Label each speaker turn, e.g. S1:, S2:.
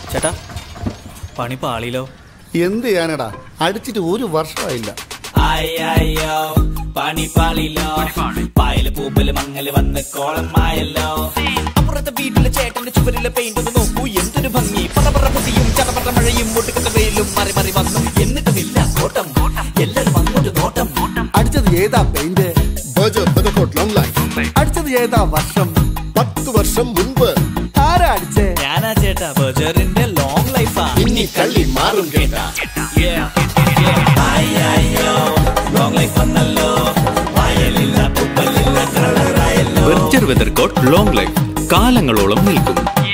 S1: ചേട്ടാ പണി പാളിയിലോ
S2: എന്ത് ചെയ്യാനടാ അടിച്ചിട്ട് ഒരു വർഷമായില്ല
S1: അയ്യോ പണി പാളിയിലോ പായല് പൂപ്പല് മങ്ങല് വന്ന് കോളമായല്ലോ അപ്പുറത്തെ വീട്ടിലെ ചേട്ടന്റെ ചുവരിലെ പെയിന്റ് ഒന്ന് നോക്കൂ എന്തൊരു ഭംഗി പറപറ പുതിയും ചടപറ മഴയും ഒടുക്കത്തെ വെയിലും മറി മറി വന്നു എന്നിട്ടുമില്ല കോട്ടം എല്ലാരും അങ്ങോട്ട് നോട്ടം
S2: അടിച്ചത് ഏതാ പെയിന്റ്
S3: ബജർ ബജക്കോട്ട് ലോങ് ലൈഫ്
S2: അടിച്ചത് ഏതാ വർഷം
S3: പത്ത് വർഷം മുൻപ്
S2: ആരാ അടിച്ചേ
S1: ഞാനാ ചേട്ടാ ബജറിന്റെ ലോങ് ലൈഫാ
S3: ഇനി കള്ളി മാറും കേട്ടാ
S1: ലോങ് ലൈഫ് വന്നല്ലോ വയലില്ല പൂപ്പലില്ല കളറായല്ലോ
S4: Berger weather coat long life കാലങ്ങളോളം നിൽക്കും